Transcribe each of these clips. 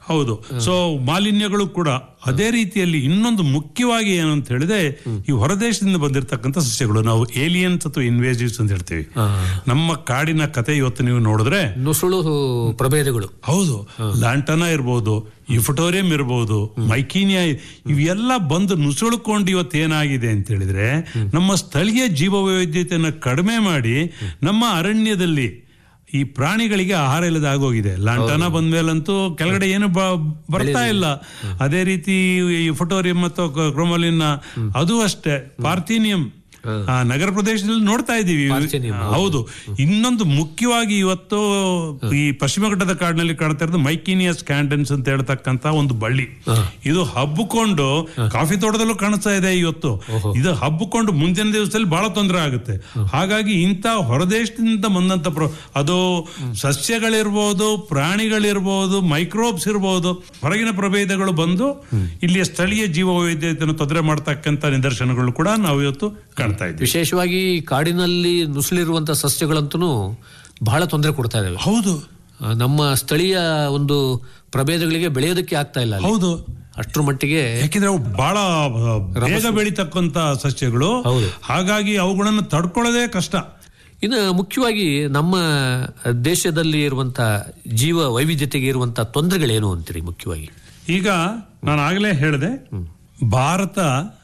ಹೌದು ಸೊ ಮಾಲಿನ್ಯಗಳು ಕೂಡ ಅದೇ ರೀತಿಯಲ್ಲಿ ಇನ್ನೊಂದು ಮುಖ್ಯವಾಗಿ ಏನು ಅಂತ ಹೇಳಿದ್ರೆ ಈ ಹೊರದೇಶದಿಂದ ಬಂದಿರತಕ್ಕಂಥ ಸಸ್ಯಗಳು ನಾವು ಏಲಿಯನ್ಸ್ ಅಥವಾ ಇನ್ವೇಸಿವ್ಸ್ ಅಂತ ಹೇಳ್ತೀವಿ ನಮ್ಮ ಕಾಡಿನ ಕತೆ ಇವತ್ತು ನೀವು ನೋಡಿದ್ರೆ ನುಸುಳು ಪ್ರಭೇದಗಳು ಹೌದು ಲ್ಯಾಂಟನ ಇರ್ಬೋದು ಇಫಟೋರಿಯಂ ಇರ್ಬೋದು ಮೈಕೀನಿಯಾ ಇವೆಲ್ಲ ಬಂದು ನುಸುಳುಕೊಂಡು ಇವತ್ತು ಏನಾಗಿದೆ ಅಂತ ಹೇಳಿದ್ರೆ ನಮ್ಮ ಸ್ಥಳೀಯ ಜೀವ ವೈವಿಧ್ಯತೆಯನ್ನು ಕಡಿಮೆ ಮಾಡಿ ನಮ್ಮ ಅರಣ್ಯದಲ್ಲಿ ಈ ಪ್ರಾಣಿಗಳಿಗೆ ಆಹಾರ ಇಲ್ಲದೆ ಆಗೋಗಿದೆ ಲಾಂಟನ ಬಂದ್ಮೇಲಂತೂ ಕೆಳಗಡೆ ಏನು ಬ- ಬರ್ತಾ ಇಲ್ಲ ಅದೇ ರೀತಿ ಈ ಫೋಟೋರಿಯಂ ಮತ್ತು ಕ್ರೋಮಲಿನ್ ಅದು ಅಷ್ಟೇ ಪಾರ್ಥೀನಿಯಂ ಆ, ನಗರ ಪ್ರದೇಶದಲ್ಲಿ ನೋಡ್ತಾ ಇದ್ದೀವಿ ಪಾರ್ಥೇನಿಯಂ, ಹೌದು ಇನ್ನೊಂದು ಮುಖ್ಯವಾಗಿ ಇವತ್ತು ಈ ಪಶ್ಚಿಮ ಘಟ್ಟದ ಕಾಡಿನಲ್ಲಿ ಕಾಣ್ತಾ ಇರೋದು ಮೈಕೀನಿಯಸ್ ಕ್ಯಾಂಡನ್ಸ್ ಅಂತ ಹೇಳ್ತಕ್ಕಂತ ಒಂದು ಬಳ್ಳಿ ಇದು ಹಬ್ಬಿಕೊಂಡು ಕಾಫಿ ತೋಟದಲ್ಲೂ ಕಾಣಿಸ್ತಾ ಇದೆ ಇವತ್ತು ಇದು ಹಬ್ಬಿಕೊಂಡು ಮುಂದಿನ ದಿವಸದಲ್ಲಿ ಬಹಳ ತೊಂದರೆ ಆಗುತ್ತೆ ಹಾಗಾಗಿ ಇಂಥ ಹೊರದೇಶದಿಂದ ಬಂದಂತ ಪ್ರ- ಅದು ಸಸ್ಯಗಳಿರ್ಬೋದು ಪ್ರಾಣಿಗಳಿರ್ಬೋದು ಮೈಕ್ರೋಬ್ಸ್ ಇರ್ಬೋದು ಹೊರಗಿನ ಪ್ರಭೇದಗಳು ಬಂದು ಇಲ್ಲಿಯ ಸ್ಥಳೀಯ ಜೀವ ವೈವಿಧ್ಯತೆಯನ್ನು ತೊಂದರೆ ಮಾಡ್ತಕ್ಕಂಥ ನಿದರ್ಶನಗಳು ಕೂಡ ನಾವು ಇವತ್ತು ಕಾಣ್ತಾ ಇದ್ದೀವಿ ವಿಶೇಷವಾಗಿ ಕಾಡಿನಲ್ಲಿ ನುಸುಳಿರುವಂತ ಸಸ್ಯಗಳಂತೂ ಬಹಳ ತೊಂದರೆ ಕೊಡ್ತಾ ಇದಾವೆ ಹೌದು ಆ, ನಮ್ಮ ಸ್ಥಳೀಯ ಒಂದು ಪ್ರಭೇದಗಳಿಗೆ ಬೆಳೆಯೋದಕ್ಕೆ ಆಗ್ತಾ ಇಲ್ಲ ಅಲ್ಲಿ. ಹೌದು ಅಷ್ಟ್ರ ಮಟ್ಟಿಗೆ ಯಾಕೆಂದ್ರೆ ಅವು ಬಹಳ ಬೇಗ ಬೆಳೀತಕ್ಕಂತ ಸಸ್ಯಗಳು ಹೌದು. ಹಾಗಾಗಿ ಅವುಗಳನ್ನು ತಡ್ಕೊಳ್ಳೋದೇ ಕಷ್ಟ ಇನ್ನು ಮುಖ್ಯವಾಗಿ ನಮ್ಮ ದೇಶದಲ್ಲಿ ಇರುವಂತ ಜೀವ ವೈವಿಧ್ಯತೆಗೆ ಇರುವಂತ ತೊಂದರೆಗಳೇನು ಅಂತೀರಿ ಮುಖ್ಯವಾಗಿ ಈಗ ನಾನು ಆಗಲೇ ಹೇಳಿದೆ ಭಾರತ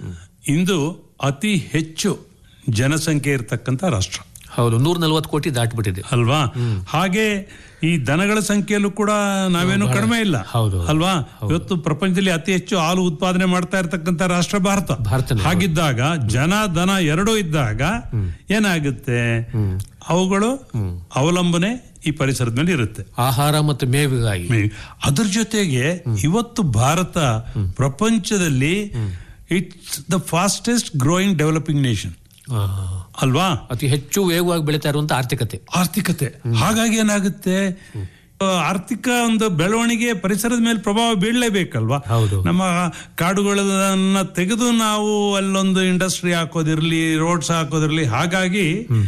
ಇಂದು ಅತಿ ಹೆಚ್ಚು ಜನಸಂಖ್ಯೆ ಇರತಕ್ಕಂತ ರಾಷ್ಟ್ರ ಹೌದು ನೂರ ನಲ್ವತ್ತು ಕೋಟಿ ದಾಟ್ಬಿಟ್ಟಿದೆ ಅಲ್ವಾ ಹಾಗೆ ಈ ದನಗಳ ಸಂಖ್ಯೆಯಲ್ಲೂ ಕೂಡ ನಾವೇನು ಕಡಿಮೆ ಇಲ್ಲ ಹೌದು. ಅಲ್ವಾ ಇವತ್ತು ಪ್ರಪಂಚದಲ್ಲಿ ಅತಿ ಹೆಚ್ಚು ಹಾಲು ಉತ್ಪಾದನೆ ಮಾಡ್ತಾ ಇರತಕ್ಕಂತ ರಾಷ್ಟ್ರ ಭಾರತ ಭಾರತನೇ, ಹಾಗಿದ್ದಾಗ ಜನ ದನ ಎರಡೂ ಇದ್ದಾಗ ಏನಾಗುತ್ತೆ ಅವುಗಳು ಅವಲಂಬನೆ ಈ ಪರಿಸರದ ಮೇಲೆ ಇರುತ್ತೆ ಆಹಾರ ಮತ್ತು ಮೇವಿಗಾಗಿ ಮೇ- ಅದ್ರ ಜೊತೆಗೆ ಇವತ್ತು ಭಾರತ ಪ್ರಪಂಚದಲ್ಲಿ it's the fastest growing developing nation ಆ, ಅಲ್ವಾ ಅತಿ ಹೆಚ್ಚು ವೇಗವಾಗಿ ಬೆಳೀತಾ ಇರುವಂತ ಆರ್ಥಿಕತೆ ಆರ್ಥಿಕತೆ ಹಾಗಾಗಿ ಏನಾಗುತ್ತೆ ಆ, ಆರ್ಥಿಕ ಒಂದು ಬೆಳವಣಿಗೆ ಪರಿಸರದ ಮೇಲೆ ಪ್ರಭಾವ ಬೀಳಲೇಬೇಕಲ್ವಾ ಹೌದು. ನಮ್ಮ ಕಾಡುಗಳನ್ನ ತೆಗೆದು ನಾವು ಅಲ್ಲೊಂದು ಇಂಡಸ್ಟ್ರಿ ಹಾಕೋದಿರ್ಲಿ ರೋಡ್ಸ್ ಹಾಕೋದಿರ್ಲಿ ಹಾಗಾಗಿ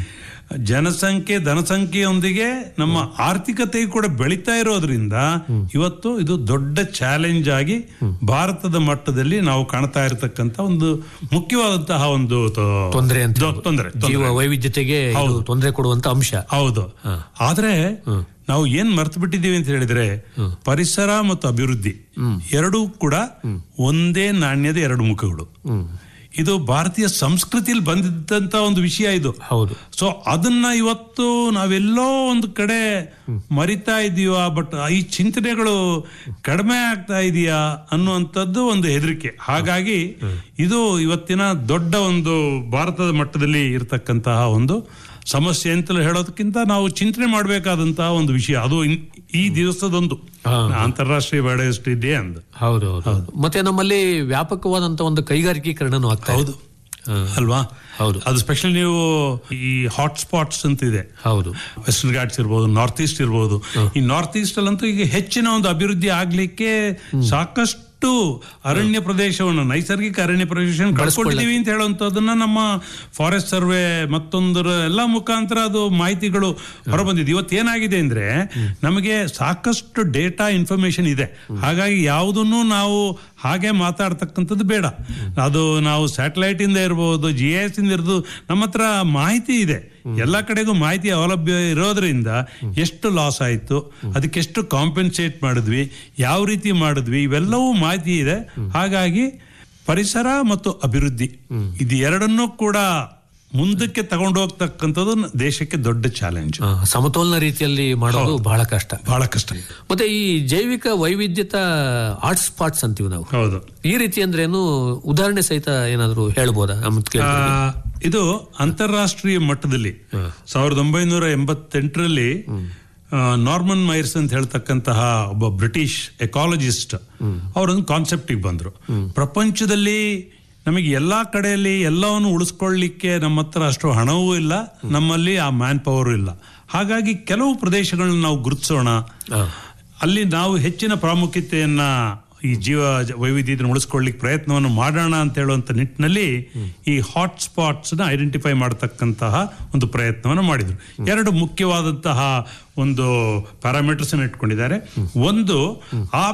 ಜನಸಂಖ್ಯೆ ಧನಸಂಖ್ಯೆಯೊಂದಿಗೆ ನಮ್ಮ ಆರ್ಥಿಕತೆ ಕೂಡ ಬೆಳೀತಾ ಇರೋದ್ರಿಂದ ಇವತ್ತು ಇದು ದೊಡ್ಡ ಚಾಲೆಂಜ್ ಆಗಿ ಭಾರತದ ಮಟ್ಟದಲ್ಲಿ ನಾವು ಕಾಣ್ತಾ ಇರತಕ್ಕಂತ ಒಂದು ಮುಖ್ಯವಾದಂತಹ ಒಂದು ತೊ- ತೊಂದರೆ ಅಂತ ದೊ- ತೊಂದರೆ ತೊಂದರೆ. ಜೀವ ವೈವಿಧ್ಯತೆಗೆ ಇದು ತೊಂದರೆ ಕೊಡುವಂತ ಅಂಶ ಹೌದು ಆದ್ರೆ ನಾವು ಏನ್ ಮರ್ತು ಬಿಟ್ಟಿದ್ದೀವಿ ಅಂತ ಹೇಳಿದ್ರೆ ಪರಿಸರ ಮತ್ತು ಅಭಿವೃದ್ಧಿ ಎರಡೂ ಕೂಡ ಒಂದೇ ನಾಣ್ಯದ ಎರಡು ಮುಖಗಳು ಇದು ಭಾರತೀಯ ಸಂಸ್ಕೃತಿಯಲ್ಲಿ ಬಂದಿದ್ದಂತ ಒಂದು ವಿಷಯ ಇದು ಹೌದು ಸೊ ಅದನ್ನ ಇವತ್ತು ನಾವೆಲ್ಲೋ ಒಂದು ಕಡೆ ಮರಿತಾ ಇದೀವ ಬಟ್ ಈ ಚಿಂತನೆಗಳು ಕಡಿಮೆ ಆಗ್ತಾ ಇದೆಯಾ ಅನ್ನುವಂಥದ್ದು ಒಂದು ಹೆದರಿಕೆ ಹಾಗಾಗಿ ಇದು ಇವತ್ತಿನ ದೊಡ್ಡ ಒಂದು ಭಾರತದ ಮಟ್ಟದಲ್ಲಿ ಇರತಕ್ಕಂತಹ ಒಂದು ಸಮಸ್ಯೆ ಅಂತಲೂ ಹೇಳೋದಕ್ಕಿಂತ ನಾವು ಚಿಂತನೆ ಮಾಡಬೇಕಾದಂತಹ ಒಂದು ವಿಷಯ ಅದು ಇನ್- ಈ ದಿವಸದೊಂದು ಅಂತಾರಾಷ್ಟ್ರೀಯ ಬಯೋಡೈವರ್ಸಿಟಿ ಡೇ ಅಂದ ಹೌದು ಹೌದು ಹೌದು. ಮತ್ತೆ ನಮ್ಮಲ್ಲಿ ವ್ಯಾಪಕವಾದಂತ ಒಂದು ಕೈಗಾರಿಕೀಕರಣನೂ ಆಗ್ತಾ ಇದೆ. ಹೌದು ಅಲ್ವಾ ಹೌದು. ಅದು ಸ್ಪೆಷಲಿ ನೀವು ಈ ಹಾಟ್ ಸ್ಪಾಟ್ಸ್ ಅಂತ ಇದೆ ಹೌದು ವೆಸ್ಟರ್ನ್ ಘಾಟ್ಸ್ ಇರ್ಬೋದು ನಾರ್ತ್ ಈಸ್ಟ್ ಇರ್ಬೋದು ಈ ನಾರ್ತ್ ಈಸ್ಟ್ ಅಲ್ಲಂತೂ ಈಗ ಹೆಚ್ಚಿನ ಒಂದು ಅಭಿವೃದ್ಧಿ ಆಗ್ಲಿಕ್ಕೆ ಸಾಕಷ್ಟು ಅರಣ್ಯ ಪ್ರದೇಶವನ್ನು ನೈಸರ್ಗಿಕ ಅರಣ್ಯ ಪ್ರದೇಶವನ್ನು ಕಳ್ಕೊಂಡಿದೀವಿ ಅಂತ ಹೇಳುವಂತದನ್ನ ನಮ್ಮ ಫಾರೆಸ್ಟ್ ಸರ್ವೆ ಮತ್ತೊಂದರ ಎಲ್ಲ ಮುಖಾಂತರ ಅದು ಮಾಹಿತಿಗಳು ಹೊರಬಂದಿದೆ ಇವತ್ತು ಏನಾಗಿದೆ ಅಂದ್ರೆ ನಮಗೆ ಸಾಕಷ್ಟು ಡೇಟಾ ಇನ್ಫಾರ್ಮೇಶನ್ ಇದೆ ಹಾಗಾಗಿ ಯಾವುದನ್ನು ನಾವು ಹಾಗೆ ಮಾತಾಡ್ತಕ್ಕಂಥದ್ದು ಬೇಡ ಅದು ನಾವು ಸ್ಯಾಟಲೈಟ್ ಇಂದ ಇರ್ಬೋದು ಜಿ ಎಸ್ ಇಂದ ಇರ್ಬೋದು ನಮ್ಮ ಹತ್ರ ಮಾಹಿತಿ ಇದೆ ಎಲ್ಲ ಕಡೆಗೂ ಮಾಹಿತಿ ಸೌಲಭ್ಯ ಇರೋದ್ರಿಂದ ಎಷ್ಟು ಲಾಸ್ ಆಯ್ತು ಅದಕ್ಕೆ ಎಷ್ಟು ಕಾಂಪೆನ್ಸೇಟ್ ಮಾಡಿದ್ವಿ ಯಾವ ರೀತಿ ಮಾಡಿದ್ವಿ ಇವೆಲ್ಲವೂ ಮಾಹಿತಿ ಇದೆ ಹಾಗಾಗಿ ಪರಿಸರ ಮತ್ತು ಅಭಿವೃದ್ಧಿ ಇದು ಎರಡನ್ನೂ ಕೂಡ ಮುಂದಕ್ಕೆ ತಗೊಂಡು ಹೋಗ್ತಕ್ಕಂಥದ್ದು ದೇಶಕ್ಕೆ ದೊಡ್ಡ ಚಾಲೆಂಜ್ ಆ, ಸಮತೋಲನ ರೀತಿಯಲ್ಲಿ ಮಾಡೋದು ಬಹಳ ಕಷ್ಟ ಬಹಳ ಕಷ್ಟ ಮತ್ತೆ ಈ ಜೈವಿಕ ವೈವಿಧ್ಯತ ಹಾಟ್ ಸ್ಪಾಟ್ಸ್ ಅಂತೀವಿ ನಾವು ಹೌದು ಈ ರೀತಿ ಅಂದ್ರೇನು ಉದಾಹರಣೆ ಸಹಿತ ಏನಾದ್ರು ಹೇಳ್ಬೋದಾ ನಮ್ಮ ಆ, ಇದು ಅಂತಾರಾಷ್ಟ್ರೀಯ ಮಟ್ಟದಲ್ಲಿ ಸಾವಿರದ ಒಂಬೈನೂರ ಎಂಬತ್ತೆಂಟರಲ್ಲಿ ಆ, ನಾರ್ಮನ್ ಮೈರ್ಸ್ ಅಂತ ಹೇಳ್ತಕ್ಕಂತಹ ಒಬ್ಬ ಬ್ರಿಟಿಷ್ ಎಕಾಲಜಿಸ್ಟ್ ಅವರೊಂದು ಕಾನ್ಸೆಪ್ಟಿಗೆ ಬಂದ್ರು ಪ್ರಪಂಚದಲ್ಲಿ ನಮಗೆ ಎಲ್ಲಾ ಕಡೆಯಲ್ಲಿ ಎಲ್ಲವನ್ನು ಉಳಿಸ್ಕೊಳ್ಳಿಕ್ಕೆ ನಮ್ಮ ಹತ್ರ ಅಷ್ಟು ಹಣವೂ ಇಲ್ಲ ನಮ್ಮಲ್ಲಿ ಆ ಮ್ಯಾನ್ ಪವರ್ ಇಲ್ಲ ಹಾಗಾಗಿ ಕೆಲವು ಪ್ರದೇಶಗಳನ್ನ ನಾವು ಗುರುತಿಸೋಣ ಅಲ್ಲಿ ನಾವು ಹೆಚ್ಚಿನ ಪ್ರಾಮುಖ್ಯತೆಯನ್ನ ಈ ಜೀವ ವೈವಿಧ್ಯತೆಯನ್ನು ಉಳಿಸ್ಕೊಳ್ಳಿಕ್ಕೆ ಪ್ರಯತ್ನವನ್ನು ಮಾಡೋಣ ಅಂತ ಹೇಳುವಂತ ನಿಟ್ಟಿನಲ್ಲಿ ಈ ಹಾಟ್ ಸ್ಪಾಟ್ಸ್ ನ ಐಡೆಂಟಿಫೈ ಮಾಡತಕ್ಕಂತಹ ಒಂದು ಪ್ರಯತ್ನವನ್ನು ಮಾಡಿದ್ರು ಎರಡು ಮುಖ್ಯವಾದಂತಹ ಒಂದು ಪ್ಯಾರಾಮೀಟರ್ಸ್ ಇಟ್ಕೊಂಡಿದ್ದಾರೆ ಒಂದು ಆ